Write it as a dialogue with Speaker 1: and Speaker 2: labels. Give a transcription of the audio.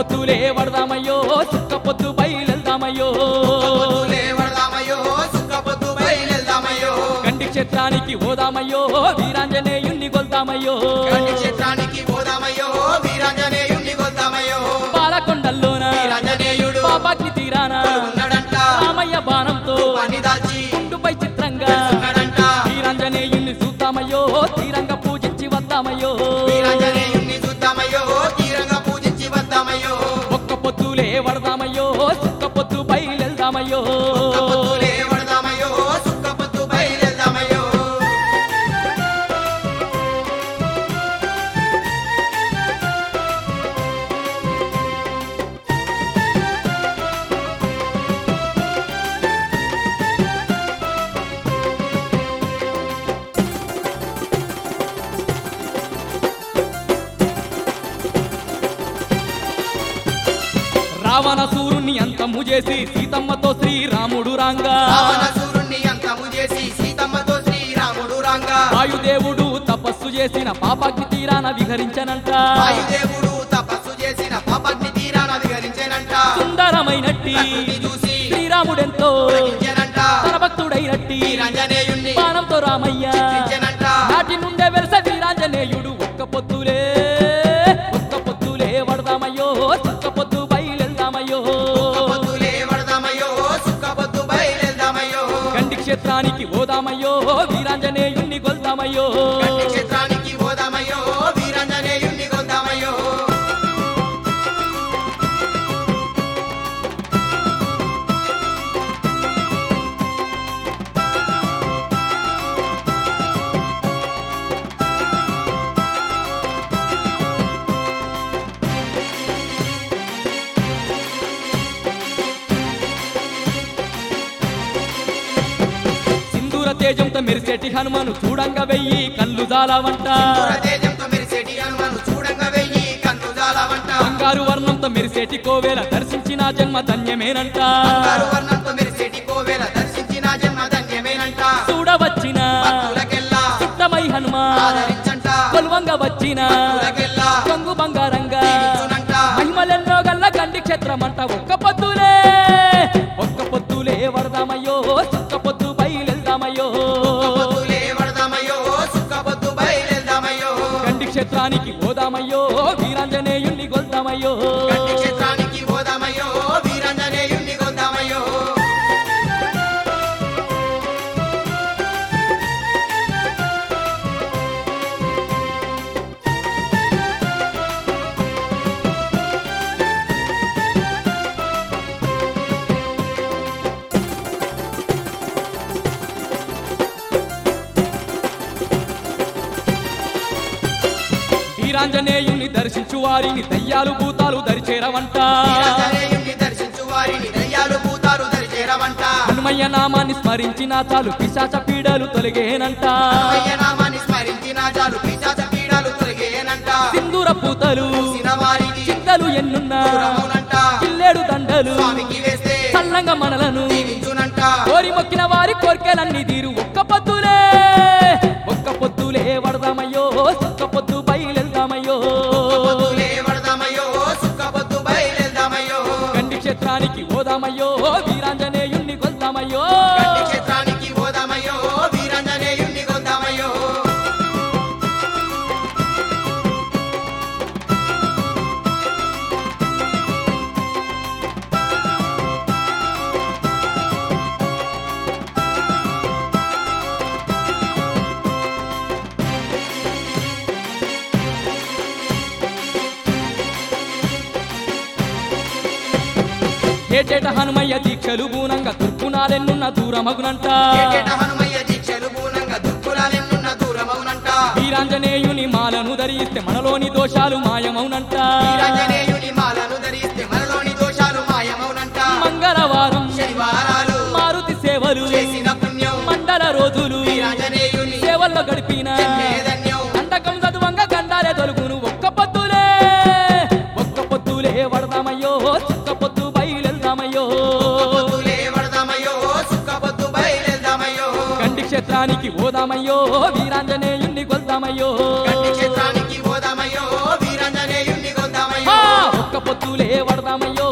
Speaker 1: పొత్తులే వడదామయ్యో సుక్క పొత్తు బయలుదామయ్యో
Speaker 2: పొద్దులే వడదామయ్యో సుక్క పొద్దు బయలుదామయ్యో
Speaker 1: గండి క్షేత్రానికి పోదామయ్యో వీరాంజనేయుణ్ణి కొల్దామయ్యో
Speaker 2: గండి క్షేత్రానికి పోదామయ్యో వీరాంజనేయుణ్ణి కొద్దామయ్యో
Speaker 1: పాలకొండల్లోన
Speaker 2: వీరాంజనేయుడు
Speaker 1: పాపాగ్ని తీరాన
Speaker 2: ఉన్నాడంట
Speaker 1: రామయ్య బాణంతో
Speaker 2: పని దాల్చి
Speaker 1: గుండుపై చిత్రంగా
Speaker 2: ఉన్నాడంట
Speaker 1: వీరాంజనేయుణ్ణి చూద్దామయ్యో తీరంగా పూజించి వద్దామయ్యో
Speaker 2: వీరాంజనేయుణ్ణి చూద్దామయ్యో తీరంగా పూజించి వద్దామయ్యో
Speaker 1: ఒక్క పొత్తులే వడదామయ్యో సుక్క పొత్తు బయలుదామయ్యో
Speaker 2: సుక్క పొద్దులే వడదామయ్యో సుక్క పొద్దు బయలుదామయ్యో
Speaker 1: రావణ సూరుణ్ణి అంతము చేసి సీతమ్మతో శ్రీరాముడు రాంగా
Speaker 2: రావణాసురుణ్ణి అంతము చేసి సీతమ్మతో శ్రీరాముడు రాంగా
Speaker 1: వాయుదేవుడు తపస్సు చేసిన పాపాగ్ని తీరాన విహరించనంట
Speaker 2: వాయుదేవుడు తపస్సు చేసిన పాపాన్ని తీరాన విహరించేనంట
Speaker 1: సుందరమైనట్టి
Speaker 2: ప్రకృతి చూసి
Speaker 1: శ్రీరాముడెంతో
Speaker 2: పులకించెనంట
Speaker 1: తన భక్తుడైనట్టి
Speaker 2: వీరాంజనేయుణ్ణి
Speaker 1: బాణంతో రామయ్య
Speaker 2: చిత్రించెనంట
Speaker 1: నాటి నుండే వెలస వీరాంజనేయుడు ఒక్క పొత్తులే ఒక్క పొత్తులే వడదామయ్యో ఒక్క పొత్తు బయలుదామయ్యో
Speaker 2: సుక్క పొద్దులే వడదామయ్యో సుక్క పొద్దు బయలుదామయ్యో
Speaker 1: గండి క్షేత్రానికి పోదామయ్యో వీరాంజనేయుణ్ణి కొల్దామయ్యో
Speaker 2: గండి క్షేత్రానికి పోదామయ్యో వీరాంజనేయుణ్ణి కొద్దామయ్యో
Speaker 1: సింధూర తేజంతో మెరిసేటి హనుమను చూడంగా వెయ్యి కళ్ళు జాలవంట
Speaker 2: తేజంతో మెరిసేటి హనుమను చూడంగా వెయ్యి కన్ను జాలవంట
Speaker 1: బంగారు వర్ణంతో మెరిసేటి కోవెల దర్శించిన జన్మ ధన్యమేనంట
Speaker 2: బంగారు వర్ణంతో మెరిసేటి కోవెల దర్శించిన జన్మ ధన్యమేనంట
Speaker 1: చూడవచ్చిన
Speaker 2: భక్తులకెల్లా
Speaker 1: సుట్టమై హనుమ
Speaker 2: ఆదరించంట
Speaker 1: కొలువంగా వచ్చిన
Speaker 2: భక్తులకెల్లా
Speaker 1: కొంగు బంగారంగా
Speaker 2: దీవించునంట
Speaker 1: మహిమలెన్నో గల్ల గండి క్షేత్రమంట ఒక్క పొద్దులే ఒక్క పొద్దులే వరదామయ్యో ఒక్క పొద్దు బయలుదామయ్యో
Speaker 2: సుక్క పొద్దులే వడదామయ్యో సుక్క పొద్దు బయలుదామయ్యో
Speaker 1: గండి క్షేత్రానికి పోదామయ్యో వీరాంజనేయుణ్ణి కొల్దామయ్యో
Speaker 2: గండి క్షేత్రానికి పోదామయ్యో వీరాంజనేయుణ్ణి కొద్దామయ్యో
Speaker 1: వీరాంజనేయుణ్ణి దర్శించు వారిని దయ్యాలు భూతాలు దరిచేరవంట
Speaker 2: వీరాంజనేయుణ్ణి దర్శించు వారిని దయ్యాలు భూతాలు దరిచేరవంట
Speaker 1: హనుమయ్య నామాన్ని స్మరించిన చాలు పిశాచ పీడలు తొలగేనంట
Speaker 2: నామాన్ని స్మరించిన చాలు పిశాచ పీడలు తొలగేనంట
Speaker 1: సింధూర పూతలు
Speaker 2: చూసిన వారికి
Speaker 1: చింతలు ఎన్నున్నా
Speaker 2: దూరమునంట
Speaker 1: కిల్లేడు దండలు
Speaker 2: స్వామికి వేస్తే
Speaker 1: చల్లంగా మనలను
Speaker 2: దీవించునంట
Speaker 1: కోరి మొక్కిన వారి కోరికలన్నీ తీరు ఒక్క పొద్దులే ఒక్క పొద్దులే వడదామయ్యో ఒక్క పొద్దు బయలుదామయ్యో
Speaker 2: పొద్దులే వడదామయ్యో సుక్క పొద్దు బయలుదామయ్యో
Speaker 1: గండి క్షేత్రానికి పోదామయ్యో వీరాంజనేయుణ్ణి కొల్దామయ్యో
Speaker 2: గండి క్షేత్రానికి పోదామయ్యో వీరాంజనేయుణ్ణి కొద్దామయ్యో
Speaker 1: ఏటేట హనుమయ్య దీక్షలు బూనంగా తుర్పునాలెన్నున్న దూరమగునంట
Speaker 2: ఏటేట హనుమయ్య దీక్షలు పూనంగా దుక్కులాలెన్నున్న దూరమవునంట
Speaker 1: వీరాంజనేయుని మాలను ధరిస్తే మనలోని దోషాలు మాయమౌనంట
Speaker 2: వీరాంజనేయుని మాలను ధరిస్తే మనలోని దోషాలు మాయమవునంట
Speaker 1: మంగళవారం
Speaker 2: శనివారాలు
Speaker 1: మారుతి సేవలు
Speaker 2: చేసిన పుణ్యం
Speaker 1: మండల రోజులు
Speaker 2: వీరాంజనేయుని
Speaker 1: సేవల్లో గడిపిన
Speaker 2: జన్మేధన్యం
Speaker 1: అండకం చదువంగా గండాలే తొలుగును ఒక్క పొద్దులే ఒక్క పొద్దులే వడదామయ్యో ఒక్క పొద్దు బయలుదామయ్యో
Speaker 2: పొద్దులే వడదామయ్యో సుక్క పొద్దు బయలుదామయ్యో
Speaker 1: గండి క్షేత్రానికి పోదామయ్యో వీరాంజనేయుణ్ణి కొల్దామయ్యో
Speaker 2: గండి క్షేత్రానికి పోదామయ్యో వీరాంజనేయుణ్ణి
Speaker 1: ఆ,
Speaker 2: కొద్దామయ్యో
Speaker 1: ఒక్క పొత్తులే వడదామయ్యో